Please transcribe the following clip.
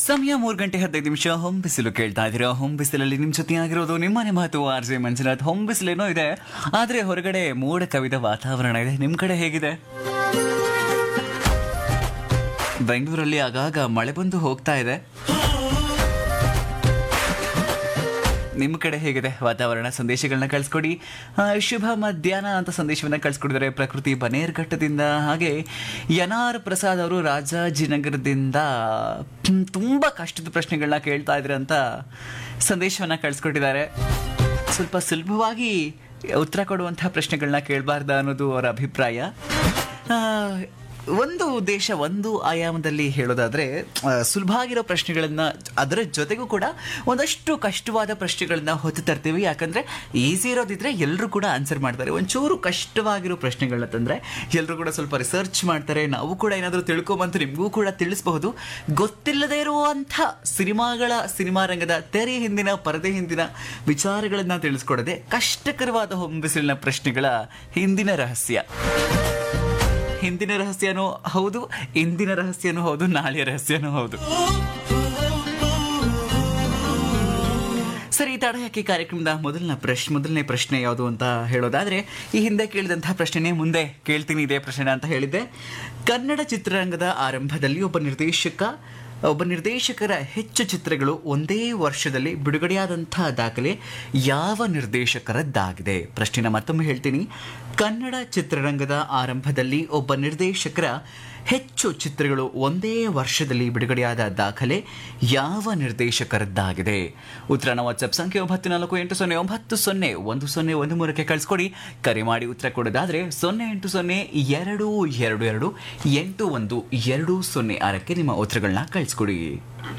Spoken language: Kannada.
ಸಮಯ ಮೂರು ಗಂಟೆ ಹದಿನೈದು ನಿಮಿಷ ಹೊಂಬಿಸಿಲು ಕೇಳ್ತಾ ಇದ್ದೀರಾ ಹೊಂಬಿಸಿಲಲ್ಲಿ ನಿಮ್ ಜೊತೆ ಆಗಿರೋದು ನಿಮ್ಮನೆ ಮಾತು ಆರ್ ಜೆ ಮಂಜುನಾಥ್ ಹೊಂಬಿಸಿಲೇನೋ ಇದೆ ಆದ್ರೆ ಹೊರಗಡೆ ಮೋಡ ಕವಿದ ವಾತಾವರಣ ಇದೆ ನಿಮ್ ಕಡೆ ಹೇಗಿದೆ ಬೆಂಗಳೂರಲ್ಲಿ ಆಗಾಗ ಮಳೆ ಬಂದು ಹೋಗ್ತಾ ಇದೆ ನಿಮ್ಮ ಕಡೆ ಹೇಗಿದೆ ವಾತಾವರಣ ಸಂದೇಶಗಳನ್ನ ಕಳಿಸ್ಕೊಡಿ ಆ, ಶುಭ ಮಧ್ಯಾಹ್ನ ಅಂತ ಸಂದೇಶವನ್ನ ಕಳಿಸ್ಕೊಡಿದ್ದಾರೆ ಪ್ರಕೃತಿ ಬನೇರ್ಘಟ್ಟದಿಂದ ಹಾಗೆ ಯನಾರ್ ಪ್ರಸಾದ್ ಅವರು ರಾಜಾಜಿನಗರದಿಂದ ಹ್ಮ್, ತುಂಬಾ ಕಷ್ಟದ ಪ್ರಶ್ನೆಗಳನ್ನ ಕೇಳ್ತಾ ಇದ್ರೆ ಅಂತ ಸಂದೇಶವನ್ನ ಕಳಿಸ್ಕೊಟ್ಟಿದ್ದಾರೆ ಸ್ವಲ್ಪ ಸುಲಭವಾಗಿ ಉತ್ತರ ಕೊಡುವಂತಹ ಪ್ರಶ್ನೆಗಳನ್ನ ಕೇಳಬಾರ್ದ ಅನ್ನೋದು ಅವರ ಅಭಿಪ್ರಾಯ ಆ, ಒಂದು ದೇಶ ಒಂದು ಆಯಾಮದಲ್ಲಿ ಹೇಳೋದಾದ್ರೆ ಆ, ಸುಲಭ ಆಗಿರೋ ಪ್ರಶ್ನೆಗಳನ್ನ ಅದರ ಜೊತೆಗೂ ಕೂಡ ಒಂದಷ್ಟು ಕಷ್ಟವಾದ ಪ್ರಶ್ನೆಗಳನ್ನ ಹೊತ್ತು ತರ್ತೀವಿ ಯಾಕಂದ್ರೆ ಈಸಿ ಇರೋದಿದ್ರೆ ಎಲ್ಲರೂ ಕೂಡ ಆನ್ಸರ್ ಮಾಡ್ತಾರೆ ಒಂಚೂರು ಕಷ್ಟವಾಗಿರೋ ಪ್ರಶ್ನೆಗಳನ್ನ ತಂದ್ರೆ ಎಲ್ಲರೂ ಕೂಡ ಸ್ವಲ್ಪ ರಿಸರ್ಚ್ ಮಾಡ್ತಾರೆ ನಾವು ಕೂಡ ಏನಾದರೂ ತಿಳ್ಕೊಂಬಂತು ನಿಮಗೂ ಕೂಡ ತಿಳಿಸಬಹುದು ಗೊತ್ತಿಲ್ಲದೇ ಇರುವಂಥ ಸಿನಿಮಾಗಳ ಸಿನಿಮಾ ರಂಗದ ತೆರೆ ಹಿಂದಿನ ಪರದೆ ಹಿಂದಿನ ವಿಚಾರಗಳನ್ನ ತಿಳಿಸ್ಕೊಡದೆ ಕಷ್ಟಕರವಾದ ಹೊಂಬಿಸಿಲಿನ ಪ್ರಶ್ನೆಗಳ ಹಿಂದಿನ ರಹಸ್ಯ ಹಿಂದಿನ ರಹಸ್ಯನೂ ಹೌದು ಇಂದಿನ ರಹಸ್ಯನೂ ಹೌದು ನಾಳೆಯ ರಹಸ್ಯನೂ ಹೌದು ಸರಿ ತಡಯಕ್ಕೆ ಕಾರ್ಯಕ್ರಮದ ಮೊದಲನ ಪ್ರಶ್ನೆ ಮೊದಲನೇ ಪ್ರಶ್ನೆ ಯಾವುದು ಅಂತ ಹೇಳೋದಾದ್ರೆ ಈ ಹಿಂದೆ ಕೇಳಿದಂತಹ ಪ್ರಶ್ನೆನೇ ಮುಂದೆ ಕೇಳ್ತೀನಿ ಇದೇ ಪ್ರಶ್ನೆ ಅಂತ ಹೇಳಿದ್ದೆ ಕನ್ನಡ ಚಿತ್ರರಂಗದ ಆರಂಭದಲ್ಲಿ ಒಬ್ಬ ನಿರ್ದೇಶಕ ಒಬ್ಬ ನಿರ್ದೇಶಕರ ಹೆಚ್ಚು ಚಿತ್ರಗಳು ಒಂದೇ ವರ್ಷದಲ್ಲಿ ಬಿಡುಗಡೆಯಾದಂತಹ ದಾಖಲೆ ಯಾವ ನಿರ್ದೇಶಕರದ್ದಾಗಿದೆ ಪ್ರಶ್ನೆನ ಮತ್ತೊಮ್ಮೆ ಹೇಳ್ತೀನಿ ಕನ್ನಡ ಚಿತ್ರರಂಗದ ಆರಂಭದಲ್ಲಿ ಒಬ್ಬ ನಿರ್ದೇಶಕರ ಹೆಚ್ಚು ಚಿತ್ರಗಳು ಒಂದೇ ವರ್ಷದಲ್ಲಿ ಬಿಡುಗಡೆಯಾದ ದಾಖಲೆ ಯಾವ ನಿರ್ದೇಶಕರದ್ದಾಗಿದೆ ಉತ್ತರನ ವಾಟ್ಸ್ಆಪ್ ಸಂಖ್ಯೆ ಒಂಬತ್ತು ನಾಲ್ಕು ಎಂಟು ಸೊನ್ನೆ ಒಂಬತ್ತು ಸೊನ್ನೆ ಒಂದು ಸೊನ್ನೆ ಒಂದು ಮೂರಕ್ಕೆ ಕಳಿಸ್ಕೊಡಿ ಕರೆ ಮಾಡಿ ಉತ್ತರ ಕೊಡೋದಾದ್ರೆ ಸೊನ್ನೆ ಎಂಟು ಸೊನ್ನೆ ಎರಡು ಎರಡು ಎರಡು ಎಂಟು ಒಂದು ಎರಡು ಸೊನ್ನೆ ಆರಕ್ಕೆ ನಿಮ್ಮ ಉತ್ತರಗಳನ್ನ ಕಳಿಸ್ಕೊಡಿ